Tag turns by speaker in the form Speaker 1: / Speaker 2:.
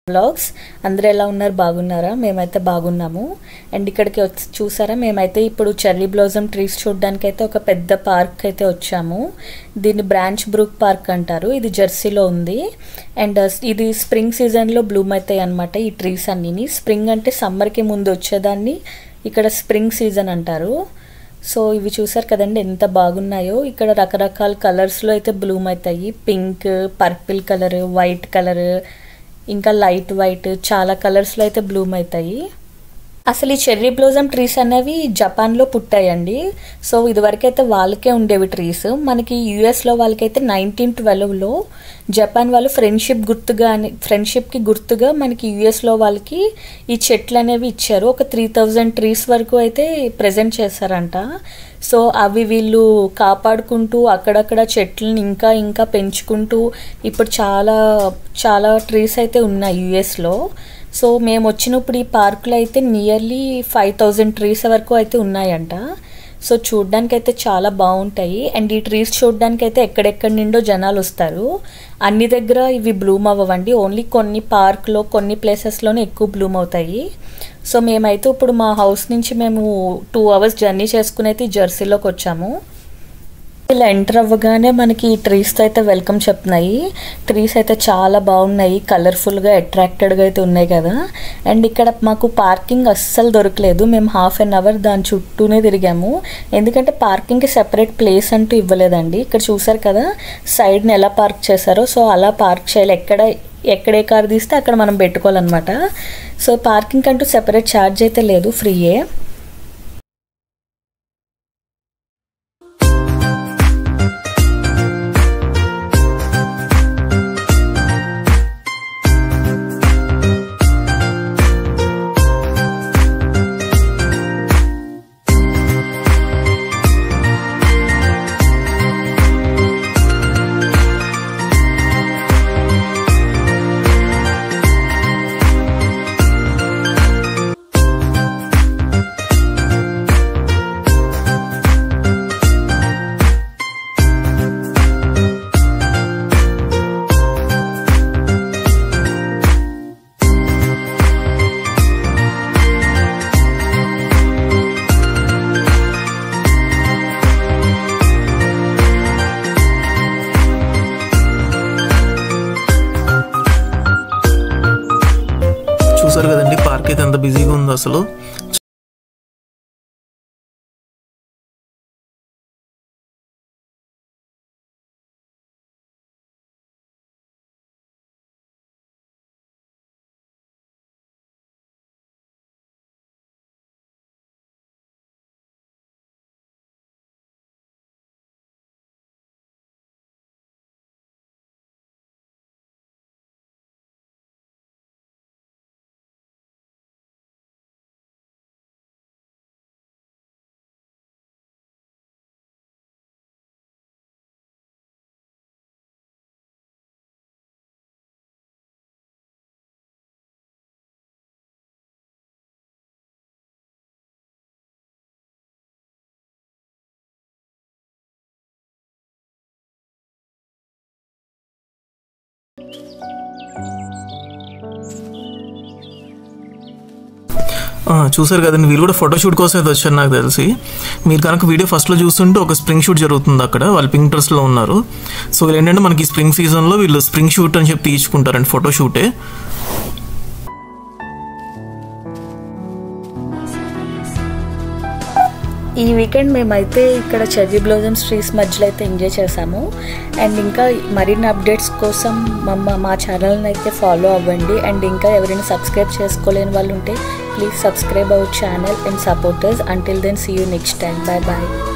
Speaker 1: blogs అందరూ ఎలా ఉన్నారు బాగున్నారా మేమైతే బాగున్నాము అండ్ ఇక్కడికి వచ్చి చూసారా మేమైతే ఇప్పుడు చెర్రీ బ్లాజమ్ ట్రీస్ చూడడానికి అయితే ఒక పెద్ద పార్క్ అయితే వచ్చాము దీన్ని బ్రాంచ్ బ్రూక్ పార్క్ అంటారు ఇది జెర్సీలో ఉంది అండ్ ఇది స్ప్రింగ్ సీజన్లో బ్లూమ్ అవుతాయి అనమాట ఈ ట్రీస్ అన్నీని స్ప్రింగ్ అంటే సమ్మర్కి ముందు వచ్చేదాన్ని ఇక్కడ స్ప్రింగ్ సీజన్ అంటారు సో ఇవి చూసారు కదండి ఎంత బాగున్నాయో ఇక్కడ రకరకాల కలర్స్లో అయితే బ్లూమ్ అవుతాయి pink purple colour white colour ఇంకా లైట్ వైట్ చాలా కలర్స్లో అయితే బ్లూమ్ అవుతాయి అసలు ఈ చెర్రీ బ్లోజమ్ ట్రీస్ అనేవి జపాన్లో పుట్టాయండి సో ఇదివరకైతే వాళ్ళకే ఉండేవి ట్రీస్ మనకి యూఎస్లో వాళ్ళకైతే నైన్టీన్ ట్వెల్వ్లో జపాన్ వాళ్ళు ఫ్రెండ్షిప్ గుర్తుగా అని ఫ్రెండ్షిప్కి గుర్తుగా మనకి యూఎస్లో వాళ్ళకి ఈ చెట్లు అనేవి ఇచ్చారు ఒక త్రీ థౌజండ్ ట్రీస్ వరకు అయితే ప్రజెంట్ చేశారంట సో అవి వీళ్ళు కాపాడుకుంటూ అక్కడక్కడ చెట్లను ఇంకా ఇంకా పెంచుకుంటూ ఇప్పుడు చాలా చాలా ట్రీస్ అయితే ఉన్నాయి యూఎస్లో సో మేము వచ్చినప్పుడు ఈ పార్కులో అయితే నియర్లీ ఫైవ్ థౌజండ్ ట్రీస్ వరకు అయితే ఉన్నాయంట సో చూడ్డానికి అయితే చాలా బాగుంటాయి అండ్ ఈ ట్రీస్ చూడడానికి అయితే ఎక్కడెక్కడి నుండో జనాలు వస్తారు అన్ని దగ్గర ఇవి బ్లూమ్ అవ్వండి ఓన్లీ కొన్ని పార్క్లో కొన్ని ప్లేసెస్లోనే ఎక్కువ బ్లూమ్ అవుతాయి సో మేమైతే ఇప్పుడు మా హౌస్ నుంచి మేము టూ అవర్స్ జర్నీ చేసుకుని అయితే జెర్సీలోకి వచ్చాము ఇలా ఎంటర్ అవ్వగానే మనకి ఈ ట్రీస్తో అయితే వెల్కమ్ చెప్తున్నాయి ట్రీస్ అయితే చాలా బాగున్నాయి కలర్ఫుల్గా అట్రాక్టెడ్గా అయితే ఉన్నాయి కదా అండ్ ఇక్కడ మాకు పార్కింగ్ అస్సలు దొరకలేదు మేము హాఫ్ అన్ అవర్ దాని చుట్టూనే తిరిగాము ఎందుకంటే పార్కింగ్కి సెపరేట్ ప్లేస్ అంటూ ఇవ్వలేదండి ఇక్కడ చూసారు కదా సైడ్ని ఎలా పార్క్ చేశారో సో అలా పార్క్ చేయాలి ఎక్కడ ఎక్కడే కార్ తీస్తే అక్కడ మనం పెట్టుకోవాలన్నమాట సో పార్కింగ్ అంటూ సెపరేట్ ఛార్జ్ అయితే లేదు ఫ్రీయే
Speaker 2: చూసారు కదండి పార్క్ అయితే ఎంత బిజీగా ఉందో అసలు ఆ, చూసారు కదండి వీళ్ళు కూడా ఫోటోషూట్ కోసం అయితే వచ్చారు నాకు తెలిసి మీరు కనుక వీడియో ఫస్ట్లో చూస్తుంటే ఒక స్ప్రింగ్ షూట్ జరుగుతుంది అక్కడ వాళ్ళు పింక్ డ్రెస్లో ఉన్నారు సో వీళ్ళు ఏంటంటే మనకి స్ప్రింగ్ సీజన్లో వీళ్ళు స్ప్రింగ్ షూట్ అని చెప్పి తీయించుకుంటారండి ఫోటోషూటే
Speaker 1: ఈ వీకెండ్ మేమైతే ఇక్కడ చెర్రీ బ్లోజమ్స్ ట్రీస్ మధ్యలో అయితే ఎంజాయ్ చేసాము అండ్ ఇంకా మరిన్ని అప్డేట్స్ కోసం మా మా ఛానల్ని అయితే ఫాలో అవ్వండి అండ్ ఇంకా ఎవరైనా సబ్స్క్రైబ్ చేసుకోలేని వాళ్ళు ఉంటే please subscribe our channel and supporters until then see you next time bye bye